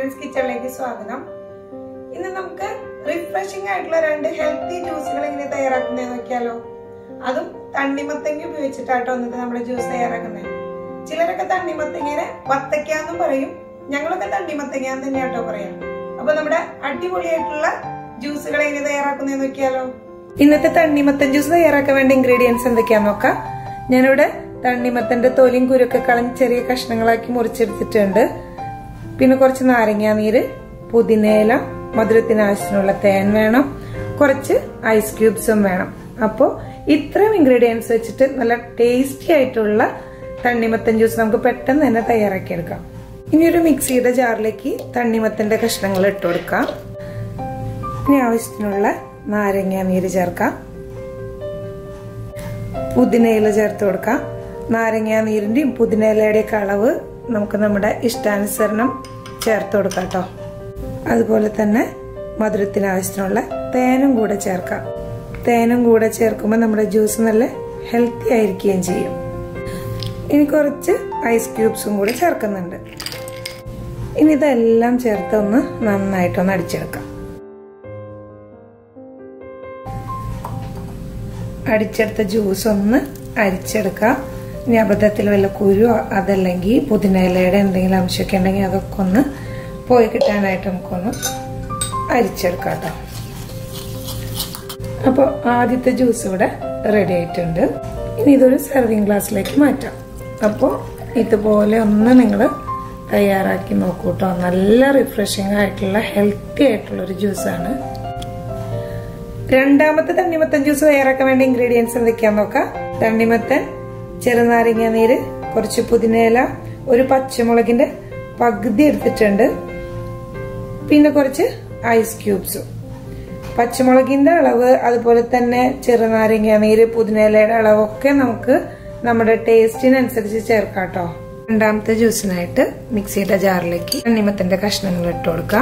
friends കിച്ചണിലേക്ക് സ്വാഗതം ഇന്ന് നമുക്ക് റിഫ്രഷിംഗ് ആയിട്ടുള്ള രണ്ട് ഹെൽത്തി ജ്യൂസുകൾ എങ്ങനെ തയ്യാറാക്കുന്നത് നോക്കിയാലോ അതും തണ്ണിമത്തങ്ങ ഉപയോഗിച്ചിട്ടാട്ടോ എന്നിട്ട് നമ്മുടെ ജ്യൂസ് തയ്യാറാക്കുന്നത് ചിലരൊക്കെ തണ്ണിമത്തങ്ങനെ വത്തയ്ക്കാന്നും പറയും ഞങ്ങളൊക്കെ തണ്ണിമത്തങ്ങാന്ന് തന്നെയാട്ടോ പറയാം അപ്പൊ നമ്മുടെ അടിപൊളിയായിട്ടുള്ള ജ്യൂസുകൾ എങ്ങനെ തയ്യാറാക്കുന്നത് നോക്കിയാലോ ഇന്നത്തെ തണ്ണിമത്തൻ ജ്യൂസ് തയ്യാറാക്കാൻ വേണ്ട ഇൻഗ്രീഡിയൻസ് എന്തൊക്കെയാന്ന് നോക്കാം ഞാനിവിടെ തണ്ണിമത്തന്റെ തൊലിയും കുരുക്കെ കളഞ്ഞ് ചെറിയ കഷ്ണങ്ങളാക്കി മുറിച്ചെടുത്തിട്ടുണ്ട് പിന്നെ കുറച്ച് നാരങ്ങാ നീര് പുതിനയില മധുരത്തിന് ആവശ്യത്തിനുള്ള തേൻ വേണം കുറച്ച് ഐസ് ക്യൂബ്സും വേണം അപ്പോൾ ഇത്രയും ഇൻഗ്രീഡിയൻസ് വെച്ചിട്ട് നല്ല ടേസ്റ്റി ആയിട്ടുള്ള തണ്ണിമത്തൻ ജ്യൂസ് നമുക്ക് പെട്ടെന്ന് തന്നെ തയ്യാറാക്കിയെടുക്കാം ഇനി ഒരു മിക്സിയുടെ ജാറിലേക്ക് തണ്ണിമത്തന്റെ കഷ്ണങ്ങൾ ഇട്ട് കൊടുക്കാം ഇനി ആവശ്യത്തിനുള്ള നാരങ്ങ നീര് ചേർക്കാം പുതിനയില ചേർത്ത് കൊടുക്കാം നാരങ്ങ നീരിന്റെയും പുതിനയിലയുടെയൊക്കെ അളവ് നമുക്ക് നമ്മുടെ ഇഷ്ടാനുസരണം ചേർത്ത് കൊടുക്കാം കേട്ടോ അതുപോലെ തന്നെ മധുരത്തിന് ആവശ്യത്തിനുള്ള തേനും കൂടെ ചേർക്കാം തേനും കൂടെ ചേർക്കുമ്പോൾ നമ്മുടെ ജ്യൂസ് നല്ല ഹെൽത്തി ആയിരിക്കുകയും ചെയ്യും ഇനി കുറച്ച് ഐസ് ക്യൂബ്സും കൂടെ ചേർക്കുന്നുണ്ട് ഇനി ഇതെല്ലാം ചേർത്ത് ഒന്ന് നന്നായിട്ടൊന്ന് അടിച്ചെടുക്കാം അടിച്ചെടുത്ത ജ്യൂസ് ഒന്ന് അരിച്ചെടുക്കാം ഇനി അബദ്ധത്തിൽ വല്ല കുരു അതല്ലെങ്കിൽ പുതിനയിലയുടെ എന്തെങ്കിലും അംശമൊക്കെ ഉണ്ടെങ്കിൽ അതൊക്കെ ഒന്ന് പോയി കിട്ടാനായിട്ട് നമുക്കൊന്ന് അരിച്ചെടുക്കാം കേട്ടോ അപ്പോൾ ആദ്യത്തെ ജ്യൂസ് ഇവിടെ റെഡി ആയിട്ടുണ്ട് ഇനി ഇതൊരു സെർവിങ് ഗ്ലാസ്സിലേക്ക് മാറ്റാം അപ്പോൾ ഇതുപോലെ ഒന്ന് നിങ്ങൾ തയ്യാറാക്കി നോക്കൂ കേട്ടോ നല്ല റിഫ്രഷിംഗ് ആയിട്ടുള്ള ഹെൽത്തി ആയിട്ടുള്ള ഒരു ജ്യൂസാണ് രണ്ടാമത്തെ തണ്ണിമത്തൻ ജ്യൂസ് തയ്യാറാക്കാൻ വേണ്ട ഇൻഗ്രീഡിയൻസ് എന്തൊക്കെയാന്ന് നോക്കാം തണ്ണിമത്തൻ ചെറുനാരങ്ങ നീര് കുറച്ച് പുതിനയില ഒരു പച്ചമുളകിന്റെ പകുതി എടുത്തിട്ടുണ്ട് പിന്നെ കുറച്ച് ഐസ് ക്യൂബ്സും പച്ചമുളകിന്റെ അളവ് അതുപോലെ തന്നെ ചെറുനാരങ്ങ നീര് പുതിനയിലയുടെ അളവൊക്കെ നമുക്ക് നമ്മുടെ ടേസ്റ്റിനനുസരിച്ച് ചേർക്കാം കേട്ടോ രണ്ടാമത്തെ ജ്യൂസിനായിട്ട് മിക്സിയുടെ ജാറിലേക്ക് തണ്ണിമത്തന്റെ കഷ്ണങ്ങൾ ഇട്ട് കൊടുക്കാം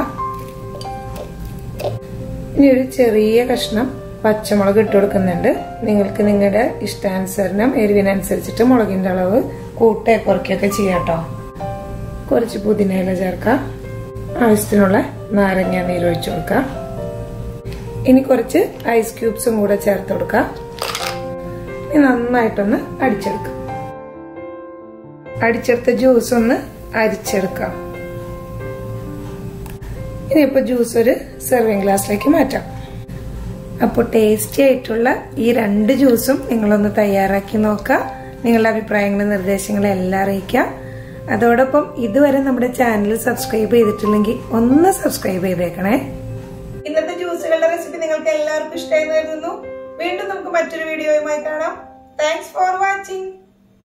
ഇനി ഒരു ചെറിയ കഷ്ണം പച്ചമുളക് ഇട്ട് കൊടുക്കുന്നുണ്ട് നിങ്ങൾക്ക് നിങ്ങളുടെ ഇഷ്ടാനുസരണം എരിവിനനുസരിച്ചിട്ട് മുളകിന്റെ അളവ് കൂട്ടേ കുറയ്ക്കുകയൊക്കെ ചെയ്യാം കേട്ടോ കുറച്ച് പുതിനയില ചേർക്കാം ആവശ്യത്തിനുള്ള നാരങ്ങ നീര് ഒഴിച്ചു കൊടുക്കാം ഇനി കുറച്ച് ഐസ് ക്യൂബ്സും കൂടെ ചേർത്ത് കൊടുക്കാം ഇനി നന്നായിട്ടൊന്ന് അടിച്ചെടുക്കാം അടിച്ചെടുത്ത ജ്യൂസ് ഒന്ന് അരിച്ചെടുക്കാം ഇനിയിപ്പോൾ ജ്യൂസ് ഒരു സെർവിങ് ഗ്ലാസ്സിലേക്ക് മാറ്റാം അപ്പോൾ ടേസ്റ്റി ആയിട്ടുള്ള ഈ രണ്ട് ജ്യൂസും നിങ്ങളൊന്ന് തയ്യാറാക്കി നോക്കുക നിങ്ങളുടെ അഭിപ്രായങ്ങളും നിർദ്ദേശങ്ങളും എല്ലാം അറിയിക്കുക അതോടൊപ്പം ഇതുവരെ നമ്മുടെ ചാനൽ സബ്സ്ക്രൈബ് ചെയ്തിട്ടില്ലെങ്കിൽ ഒന്ന് സബ്സ്ക്രൈബ് ചെയ്തേക്കണേ ഇന്നത്തെ ജ്യൂസുകളുടെ റെസിപ്പി നിങ്ങൾക്ക് എല്ലാവർക്കും ഇഷ്ടമായി കരുതുന്നു വീണ്ടും നമുക്ക് മറ്റൊരു വീഡിയോയുമായി കാണാം താങ്ക്സ് ഫോർ വാച്ചിങ്